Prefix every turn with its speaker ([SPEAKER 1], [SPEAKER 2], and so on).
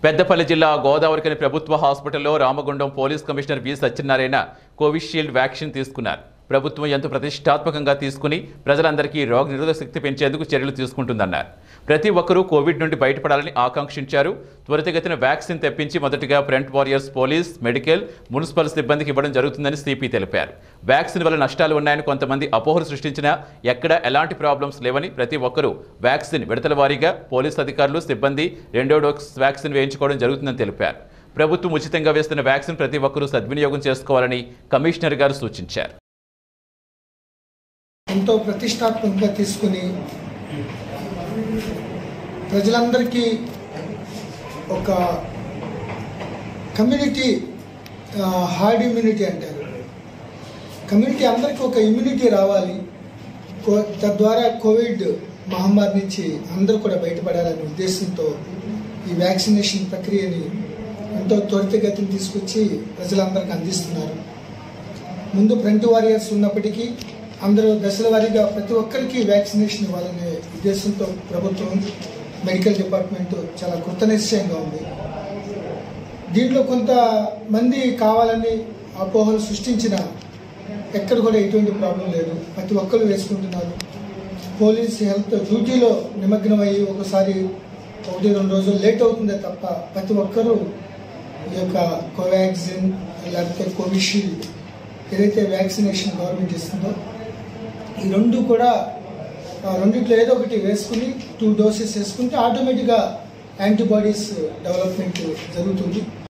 [SPEAKER 1] పెద్దపల్లి జిల్లా గోదావరికని ప్రభుత్వ హాస్పిటల్లో Ramagundam police commissioner V Satyanarayana Covishield vaccine తీసుకున్నారు ప్రభుత్వం ఎంతో ప్రతిష్టాత్మకంగా తీసుకుని ప్రజలందరికీ రోగ నిరోధక శక్తి పెంచేందుకు చర్యలు తీసుకుంటుందన్నారు ప్రతి ఒక్కరూ కోవిడ్ నుండి బయటపడాలని ఆకాంక్షించారు త్వరితగతిన వ్యాక్సిన్ తెప్పించి మొదటిగా front warriors police medical municipal సిబ్బందికి ఇవ్వడం జరుగుతుందని సిపి తెలిపారు వ్యాక్సిన్ వల్ల నష్టాలు ఉన్నాయని కొంతమంది అపోహలు సృష్టించినా ఎక్కడ ఎలాంటి ప్రాబ్లమ్స్ లేవని ప్రతి ఒక్కరూ వ్యాక్సిన్ విడతల వారీగా పోలీస్ అధికారులు సిబ్బంది రెండో డోస్ వ్యాక్సిన్ వేయించుకోవడం జరుగుతుందని తెలిపారు ప్రభుత్వం ఉచితంగా వేస్తున్న వ్యాక్సిన్ ప్రతి ఒక్కరూ సద్వినియోగం చేసుకోవాలని కమిషనర్ గారు సూచించారు
[SPEAKER 2] ఎంతో ప్రతిష్టాత్మకంగా తీసుకుని ప్రజలందరికీ ఒక కమ్యూనిటీ హార్డ్ ఇమ్యూనిటీ అంటారు కమ్యూనిటీ అందరికీ ఒక ఇమ్యూనిటీ రావాలి కో- తద్వారా కోవిడ్ మహమ్మారి నుంచి అందరూ కూడా బయటపడాలనే ఉద్దేశంతో ఈ వ్యాక్సినేషన్ ప్రక్రియని ఎంతో త్వరితగతిని తీసుకొచ్చి ప్రజలందరికీ అందిస్తున్నారు ముందు ఫ్రంట్ వారియర్స్ ఉన్నప్పటికీ అందరూ దశల వారీగా ప్రతి ఒక్కరికి వ్యాక్సినేషన్ ఇవ్వాలనే ఉద్దేశంతో ప్రభుత్వం మెడికల్ డిపార్ట్మెంట్ చాలా కృత నిశ్చయంగా ఉంది దీంట్లో కొంతమంది కావాలని అపోహలు సృష్టించిన ఎక్కడ కూడా ఎటువంటి ప్రాబ్లం లేదు ప్రతి ఒక్కరు వేసుకుంటున్నారు పోలీస్ హెల్త్ డ్యూటీలో నిమగ్నమయ్యి ఒకసారి ఒకటి రెండు రోజులు లేట్ అవుతుందే తప్ప ప్రతి ఒక్కరూ ఈ యొక్క కోవాక్సిన్ లేకపోతే కోవిషీల్డ్ ఏదైతే వ్యాక్సినేషన్ గవర్నమెంట్ ఇస్తుందో ఈ రెండు కూడా ఆ రెండిట్లో ఏదో ఒకటి వేసుకుని టూ డోసెస్ వేసుకుంటే ఆటోమేటిక్గా యాంటీబాడీస్ డెవలప్మెంట్ జరుగుతుంది